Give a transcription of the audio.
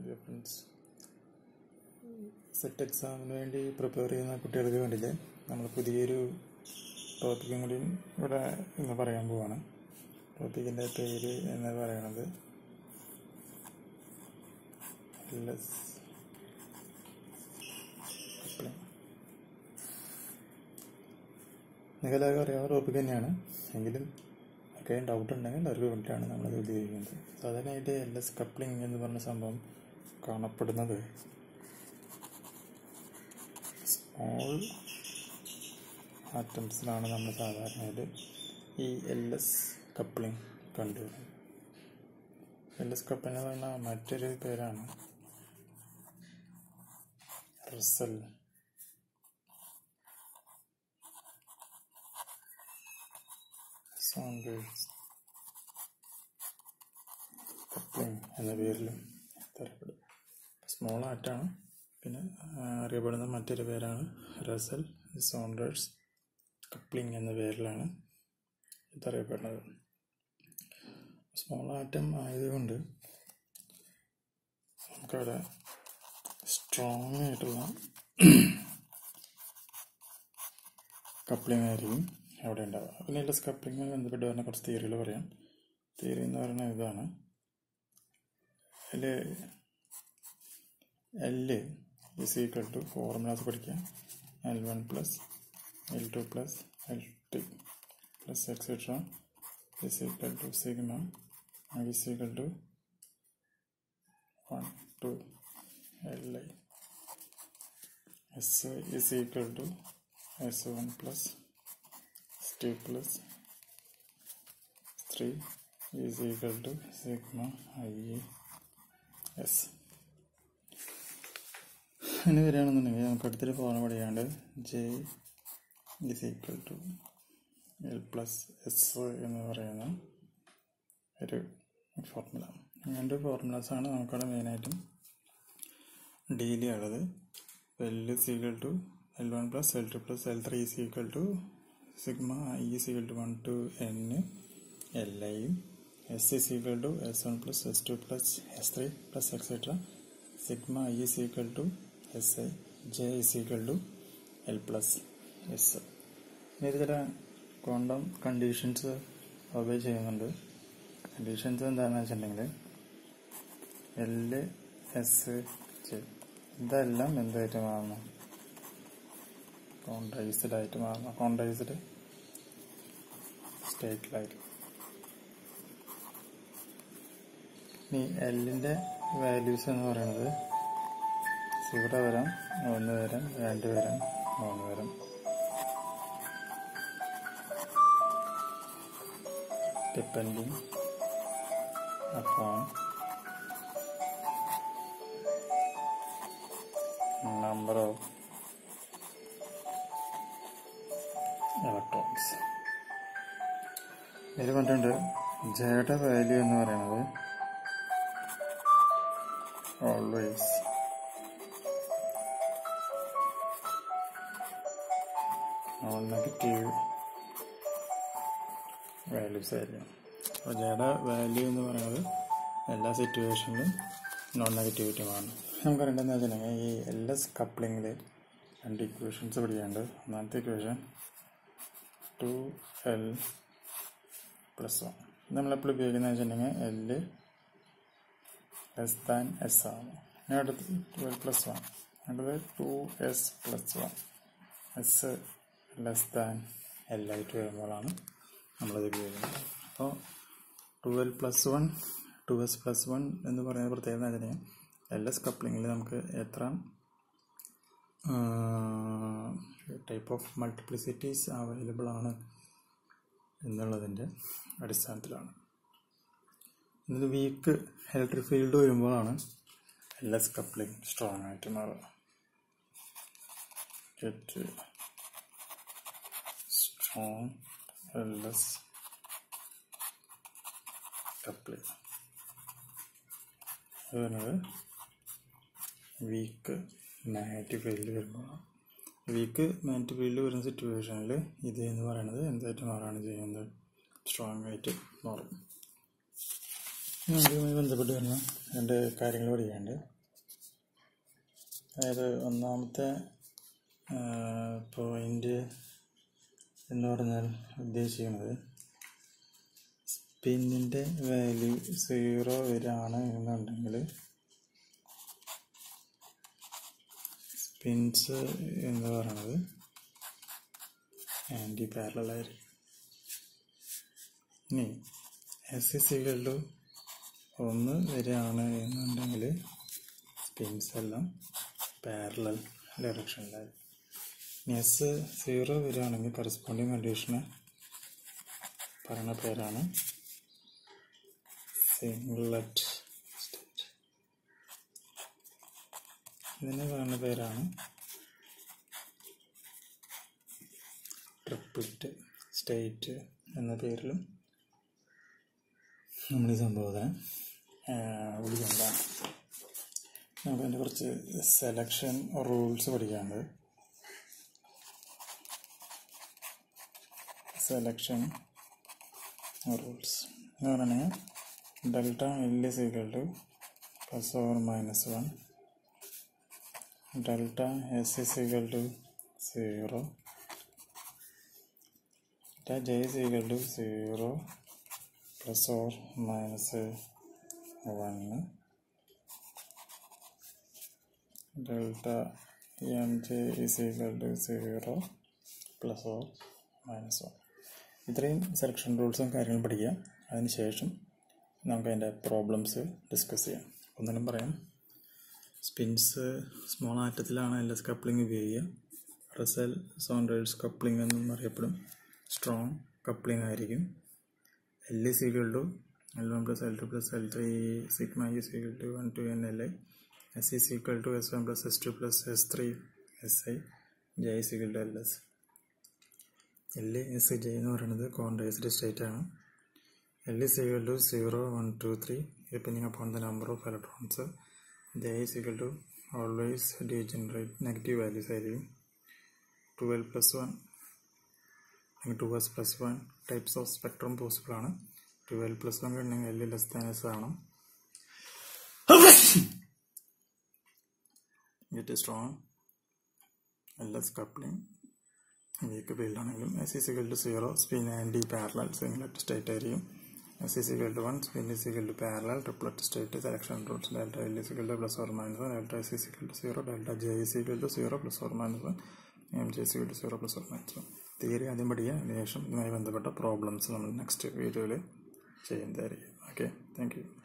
Dear friends set എക്സാമിന് വേണ്ടി prepare ചെയ്യുന്ന കുട്ടികൾക്ക് വേണ്ടിയിട്ട് നമ്മൾ പുതിയൊരു ടോപ്പിക്കും കൂടി ഇവിടെ ഇന്ന് പറയാൻ പോവാണ് ടോപ്പിക്കിൻ്റെ പേര് എന്ന് പറയുന്നത് LS coupling. നിങ്ങൾക്കെല്ലാവർക്കും അറിയാവുന്ന ടോപ്പിക് തന്നെയാണ് എങ്കിലും ഒക്കെ ഡൗട്ട് ഉണ്ടെങ്കിൽ അവർക്ക് വേണ്ടിയിട്ടാണ് നമ്മളത് ഉദ്ദേശിക്കുന്നത് സാധാരണയായിട്ട് എൽ എസ് കപ്ലിംഗ് എന്ന് പറഞ്ഞ സംഭവം കാണപ്പെടുന്നത് സ്മോൾ ആറ്റംസിലാണ് നമ്മൾ സാധാരണയായിട്ട് ഈ എൽ എസ് കപ്ലിംഗ് കണ്ടുവരുന്നത് എൽ എസ് കപ്ലിംഗ് എന്ന് പറഞ്ഞാൽ മറ്റൊരു പേരാണ് റിസൽ സോണ്ടേഴ്സ് കപ്ലിംഗ് എന്ന പേരിലും അറിയപ്പെടും സ്മോൾ ആറ്റാണ് പിന്നെ ആ, അറിയപ്പെടുന്ന മറ്റൊരു പേരാണ് റസൽ സോണ്ടേഴ്സ് കപ്ലിംഗ് എന്ന പേരിലാണ് ഇതറിയപ്പെടുന്നത് സ്മോൾ ആറ്റം ആയതുകൊണ്ട് നമുക്കവിടെ സ്ട്രോങ് ആയിട്ടുള്ള കപ്ലിംഗ് ആയിരിക്കും അവിടെ ഉണ്ടാവുക പിന്നെ എൽ എസ് കപ്ലിംഗ് ബന്ധപ്പെട്ട് വരുന്ന കുറച്ച് തിയറികൾ പറയാം തിയറി എന്ന് പറയുന്നത് ഇതാണ് അതിൽ L is equal to formulas പഠിക്കാം L one plus L two plus L T plus etcetera is equal to sigma is equal to one two L I S is equal to S one plus S two plus three is equal to sigma I S ഇനി വരികയാണെന്നുണ്ടെങ്കിൽ നമുക്ക് അടുത്തൊരു formula പഠിക്കാണ്ട് J is equal to L plus S എന്ന് പറയുന്ന ഒരു formula അങ്ങനത്തെ ഫോർമുലാസാണ് നമുക്കവിടെ മെയിനായിട്ടും ഡീൽ ചെയ്യാനുള്ളത് L is equal to L one plus L two plus L three is equal to sigma I is equal to one two N L ഐയും S is equal to S one plus S two plus S three plus etcetera sigma I is equal to S I J is equal to L plus S ഇനി ഇത് ചില quantum conditions obey ചെയ്യുന്നുണ്ട് conditions എന്താണെന്ന് വെച്ചിട്ടുണ്ടെങ്കിൽ L S J ഇതെല്ലാം എന്തായിട്ട് മാറണം കോൺട്രൈസ്ഡ് ആയിട്ട് മാറണം കോൺട്രൈസ്ഡ് സ്റ്റേറ്റിലായിട്ട് ഇനി എല്ലിൻ്റെ വാല്യൂസ് എന്ന് പറയുന്നത് സീറോ വരാം ഒന്ന് വരാം രണ്ട് വരാം മൂന്ന് വരാം depending upon number of electrons ഇതിൽ പറഞ്ഞിട്ടുണ്ട് ജയുടെ വാല്യൂ എന്ന് പറയുന്നത് ഓൾവേസ് നോൺ നെഗറ്റീവ് വാല്യൂസ് ആയിരിക്കും അപ്പോൾ ജയുടെ വാല്യൂ എന്ന് പറയുന്നത് എല്ലാ സിറ്റുവേഷനിലും നോൺ നെഗറ്റിവിറ്റിയുമാണ് നമുക്കറിയേണ്ടതെന്ന് വെച്ചിട്ടുണ്ടെങ്കിൽ ഈ എൽ എസ് കപ്ലിങ്ങിൽ രണ്ട് ഇക്വേഷൻസ് പഠിക്കാണ്ട് ഒന്നാമത്തെ equation two L plus one നമ്മളെപ്പോഴും ഉപയോഗിക്കുന്നത് വെച്ചിട്ടുണ്ടെങ്കിൽ എല് ലെസ് ദാൻ എസ് ആണ് ഇനി അടുത്ത് ട്വൽവ് പ്ലസ് വൺ അടുത്തത് two S plus one S less than L ആയിട്ട് വരുമ്പോഴാണ് നമ്മളത് ഉപയോഗിക്കുന്നത് അപ്പോൾ twelve plus one two S plus one എന്ന് പറയുന്ന പ്രത്യേകത അതിന് എൽ എസ് കപ്ലിങ്ങിൽ നമുക്ക് എത്ര ടൈപ്പ് ഓഫ് മൾട്ടിപ്ലിസിറ്റീസ് അവൈലബിൾ ആണ് എന്നുള്ളതിൻ്റെ അടിസ്ഥാനത്തിലാണ് ഇതിൽ വീക്ക് ഇലക്ട്രിക് ഫീൽഡ് വരുമ്പോഴാണ് എൽ എസ് കപ്ലിംഗ് സ്ട്രോങ് ആയിട്ട് മാറുക get strong L S coupling അത് പറയുന്നത് വീക്ക് മാഗ്നറ്റിക് ഫീൽഡ് വരുമ്പോഴാണ് വീക്ക് മാഗ്നറ്റിക് ഫീൽഡ് വരുന്ന സിറ്റുവേഷനിൽ ഇത് എന്ന് പറയുന്നത് എന്തായിട്ട് മാറുകയാണ് ചെയ്യുന്നത് സ്ട്രോങ് ആയിട്ട് മാറും ഇനി അതുമായി ബന്ധപ്പെട്ട് വരുന്ന രണ്ട് കാര്യങ്ങൾ പഠിക്കാണ്ട് അതായത് ഒന്നാമത്തെ പോയിന്റ് എന്ന് പറഞ്ഞാൽ ഉദ്ദേശിക്കുന്നത് സ്പിന്നിൻ്റെ വാല്യൂ സീറോ വരാണ് എന്നുണ്ടെങ്കിൽ സ്പിൻസ് എന്ന് പറയുന്നത് ആൻറ്റി പാരലായിരിക്കും ഇനി എസ് എസ് സികളിൽ ഒന്ന് വരികയാണ് എന്നുണ്ടെങ്കിൽ സ്പിൻസ് എല്ലാം പാരലൽ ഡയറക്ഷനിലായിരിക്കും ഇനി എസ് സീറോ വരികയാണെങ്കിൽ കറസ്പോണ്ടിങ് കണ്ടീഷന് പറയുന്ന പേരാണ് സിംഗ്ലറ്റ് സ്റ്റേറ്റ് ഇതിന് പറയുന്ന പേരാണ് ട്രിപ്ലറ്റ് സ്റ്റേറ്റ് എന്ന പേരിലും നമ്മൾ ഈ സംഭവത്തിനെ വിളിക്കുന്നതാണ് നമുക്കതിൻ്റെ കുറച്ച് സെലക്ഷൻ റൂൾസ് പഠിക്കാനുണ്ട് സെലക്ഷൻ റൂൾസ് എന്ന് പറയുകയാണെങ്കിൽ delta L is equal to plus or minus one delta S is equal to zero delta J is equal to zero plus or minus one delta M J is equal to zero plus or minus one ഇത്രയും selection റൂൾസും കാര്യങ്ങളും പഠിക്കാം അതിനുശേഷം നമുക്ക് അതിൻ്റെ problems discuss ചെയ്യാം ഒന്നിനും പറയാം സ്പിൻസ് സ്മോൾ ആറ്റത്തിലാണ് എൽ എസ് കപ്ലിംഗ് ഉപയോഗിക്കുക റസൽ സോൺറേഴ്സ് കപ്ലിംഗ് എന്നും അറിയപ്പെടും സ്ട്രോങ് കപ്ലിംഗ് ആയിരിക്കും L is equal to L one plus L two plus L three sigma is equal to one two N L I S is equal to S one plus S two plus S three S I J is equal to L S L S J എന്ന് പറയുന്നത് contrasted state ആണ് L is equal to zero one two three depending upon the number of electrons J is equal to always degenerate negative values ആയിരിക്കും twelve plus one അല്ലെങ്കിൽ two S plus one types of spectrum possible ആണ് twelve plus one ഉണ്ടെങ്കിൽ L less than S ആണ് get strong L S coupling weak field ആണെങ്കിലും S is equal to zero spin antiparallel singlet state ആയിരിക്കും S is equal to one spin is equal to parallel triplet state selection roots delta L is equal to plus or minus one delta S is equal to zero delta J is equal to zero plus or minus one M J is equal to zero plus or minus one theory ആദ്യം പഠിക്കുക അതിനുശേഷം ഇതുമായി ബന്ധപ്പെട്ട problems നമ്മൾ next വീഡിയോയിൽ ചെയ്യുന്നതായിരിക്കും okay thank you